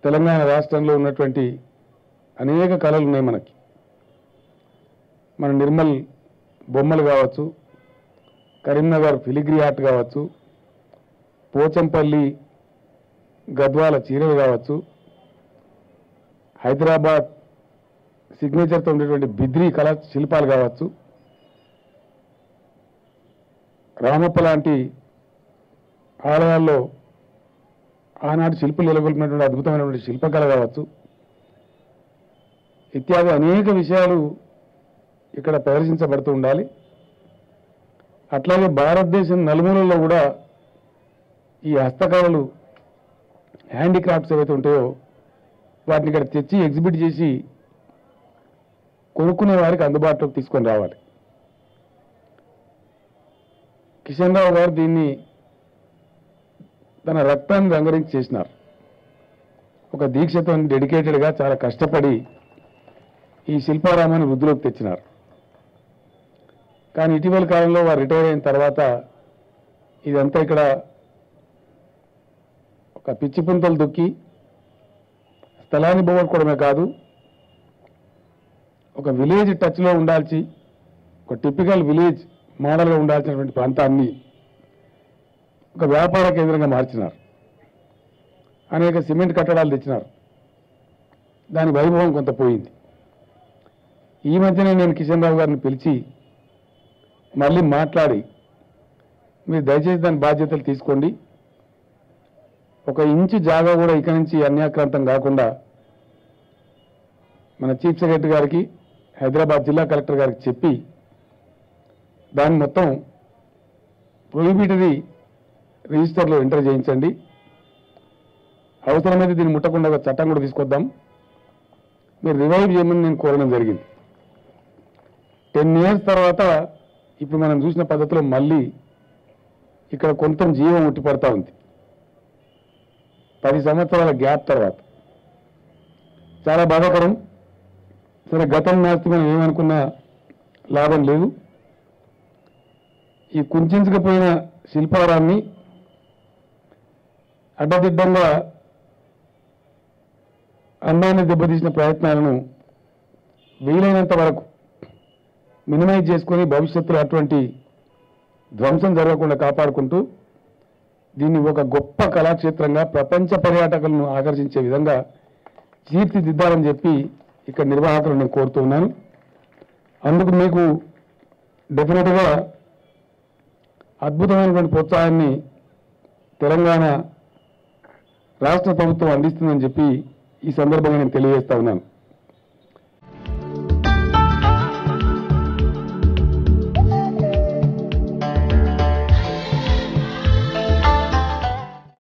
తెలంగాణ రాష్ట్రంలో ఉన్నటువంటి అనేక కళలు ఉన్నాయి మనకి మన నిర్మల్ బొమ్మలు కావచ్చు కరీంనగర్ ఫిలిగ్రీ ఆర్ట్ కావచ్చు పోచంపల్లి గద్వాల చీరలు కావచ్చు హైదరాబాద్ సిగ్నేచర్తో ఉండేటువంటి బిద్రీ కళా శిల్పాలు కావచ్చు రామప్ప లాంటి ఆలయాల్లో ఆనాటి శిల్పులు నెలకొల్పినటువంటి అద్భుతమైనటువంటి శిల్పకళ కావచ్చు ఇత్యాది అనేక విషయాలు ఇక్కడ ప్రదర్శించబడుతూ ఉండాలి అట్లాగే భారతదేశం నలుమూలల్లో కూడా ఈ హస్తకళలు హ్యాండీక్రాఫ్ట్స్ ఏవైతే ఉంటాయో వాటిని ఇక్కడ తెచ్చి ఎగ్జిబిట్ చేసి కొనుక్కునే వారికి అందుబాటులోకి తీసుకొని రావాలి కిషన్ రావు గారు దీన్ని తన రక్తాన్ని రంగరించి చేసినారు ఒక దీక్షతో డెడికేటెడ్గా చాలా కష్టపడి ఈ శిల్పారామాన్ని వృద్ధిలోకి తెచ్చినారు కానీ ఇటీవల కాలంలో వారు రిటైర్ అయిన తర్వాత ఇదంతా ఇక్కడ ఒక పిచ్చి పుంతలు దొక్కి స్థలాన్ని పోగొట్టుకోవడమే కాదు ఒక విలేజ్ టచ్లో ఉండాల్సి ఒక టిపికల్ విలేజ్ మోడల్గా ఉండాల్సినటువంటి ప్రాంతాన్ని ఒక వ్యాపార కేంద్రంగా మార్చినారు అనేక సిమెంట్ కట్టడాలు తెచ్చినారు దాని వైభవం కొంత పోయింది ఈ మధ్యనే నేను కిషన్ రావు గారిని పిలిచి మళ్ళీ మాట్లాడి మీరు దయచేసి దాని బాధ్యతలు తీసుకోండి ఒక ఇంచు జాగా కూడా ఇక్కడి నుంచి అన్యాక్రాంతం కాకుండా మన చీఫ్ సెక్రటరీ గారికి హైదరాబాద్ జిల్లా కలెక్టర్ గారికి చెప్పి దాన్ని మొత్తం ప్రొహిబిటరీ రిజిస్టర్లో ఎంటర్ చేయించండి అవసరమైతే దీన్ని ముట్టకుండా ఒక చట్టం కూడా తీసుకొద్దాం మీరు రివైవ్ చేయమని నేను కోరడం జరిగింది టెన్ ఇయర్స్ తర్వాత ఇప్పుడు మనం చూసిన పద్ధతిలో మళ్ళీ ఇక్కడ కొంత జీవం ఉట్టిపడతా ఉంది పది సంవత్సరాల గ్యాప్ తర్వాత చాలా బాధాకరం సరే గతం నాస్తి మనం ఏమనుకున్నా లాభం లేదు ఈ కుంచుకుపోయిన శిల్పారాన్ని అడ్డదిడ్డంగా అందాన్ని దెబ్బతీసిన ప్రయత్నాలను వీలైనంత వరకు మినిమైజ్ చేసుకొని భవిష్యత్తులో అటువంటి ధ్వంసం జరగకుండా కాపాడుకుంటూ దీన్ని ఒక గొప్ప కళాక్షేత్రంగా ప్రపంచ పర్యాటకులను ఆకర్షించే విధంగా తీర్చిదిద్దాలని చెప్పి ఇక్కడ నిర్వాహకులు నేను కోరుతూ ఉన్నాను అందుకు మీకు డెఫినెట్గా అద్భుతమైనటువంటి ప్రోత్సాహాన్ని తెలంగాణ రాష్ట్ర ప్రభుత్వం అందిస్తుందని చెప్పి ఈ సందర్భంగా నేను తెలియజేస్తా ఉన్నాను